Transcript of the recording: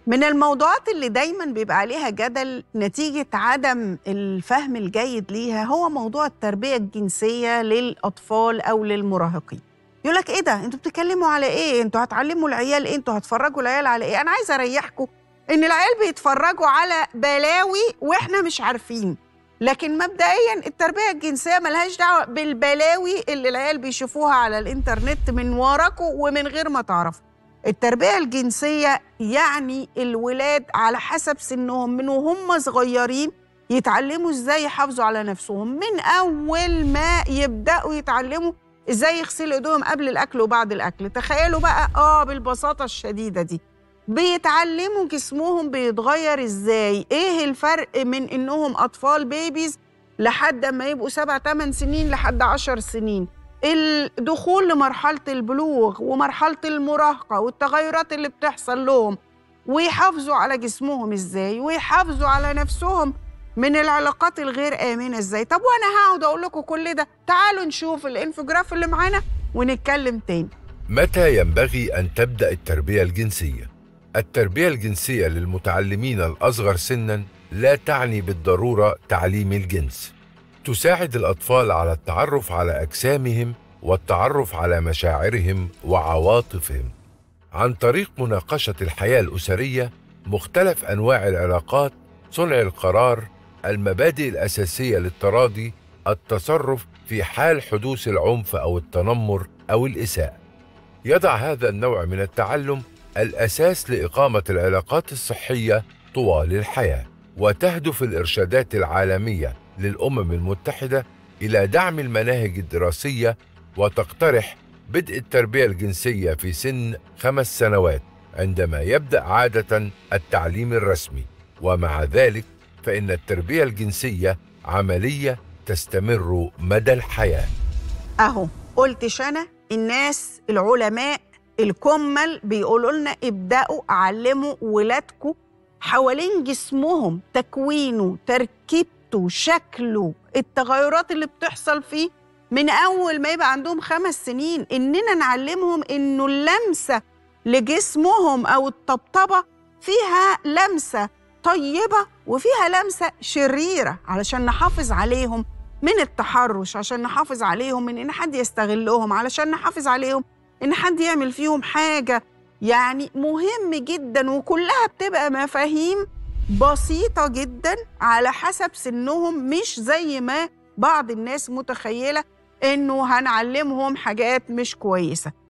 من الموضوعات اللي دايما بيبقى عليها جدل نتيجة عدم الفهم الجيد ليها هو موضوع التربية الجنسية للأطفال أو للمراهقين يقول لك إيه ده؟ أنتوا بتتكلموا على إيه؟ أنتوا هتعلموا العيال إيه؟ أنتوا هتفرجوا العيال على إيه؟ أنا عايزة أريحكم إن العيال بيتفرجوا على بلاوي وإحنا مش عارفين لكن مبدئيا التربية الجنسية ملهاش دعوة بالبلاوي اللي العيال بيشوفوها على الإنترنت من وراكم ومن غير ما تعرفوا التربية الجنسية يعني الولاد على حسب سنهم من وهم صغيرين يتعلموا ازاي يحافظوا على نفسهم من أول ما يبدأوا يتعلموا ازاي يغسلوا ايديهم قبل الأكل وبعد الأكل تخيلوا بقى اه بالبساطة الشديدة دي بيتعلموا جسمهم بيتغير ازاي ايه الفرق من انهم اطفال بيبيز لحد ما يبقوا سبع ثمان سنين لحد عشر سنين الدخول لمرحلة البلوغ ومرحلة المراهقة والتغيرات اللي بتحصل لهم ويحافظوا على جسمهم ازاي ويحافظوا على نفسهم من العلاقات الغير آمنة ازاي طب وانا هقعد اقول لكم كل ده تعالوا نشوف الانفوجراف اللي معانا ونتكلم تاني متى ينبغي أن تبدأ التربية الجنسية؟ التربية الجنسية للمتعلمين الأصغر سناً لا تعني بالضرورة تعليم الجنس. تساعد الأطفال على التعرف على أجسامهم والتعرف على مشاعرهم وعواطفهم. عن طريق مناقشة الحياة الأسرية، مختلف أنواع العلاقات، صنع القرار، المبادئ الأساسية للتراضي، التصرف في حال حدوث العنف أو التنمر أو الإساءة. يضع هذا النوع من التعلم الاساس لاقامه العلاقات الصحيه طوال الحياه وتهدف الارشادات العالميه للامم المتحده الى دعم المناهج الدراسيه وتقترح بدء التربيه الجنسيه في سن خمس سنوات عندما يبدا عاده التعليم الرسمي ومع ذلك فان التربيه الجنسيه عمليه تستمر مدى الحياه اهو قلتش انا الناس العلماء الكمل بيقولوا لنا ابدأوا علموا ولادكم حوالين جسمهم تكوينه تركيبته شكله التغيرات اللي بتحصل فيه من أول ما يبقى عندهم خمس سنين إننا نعلمهم إنه اللمسة لجسمهم أو الطبطبة فيها لمسة طيبة وفيها لمسة شريرة علشان نحافظ عليهم من التحرش عشان نحافظ عليهم من إن حد يستغلهم علشان نحافظ عليهم ان حد يعمل فيهم حاجه يعني مهم جدا وكلها بتبقى مفاهيم بسيطه جدا على حسب سنهم مش زي ما بعض الناس متخيله انه هنعلمهم حاجات مش كويسه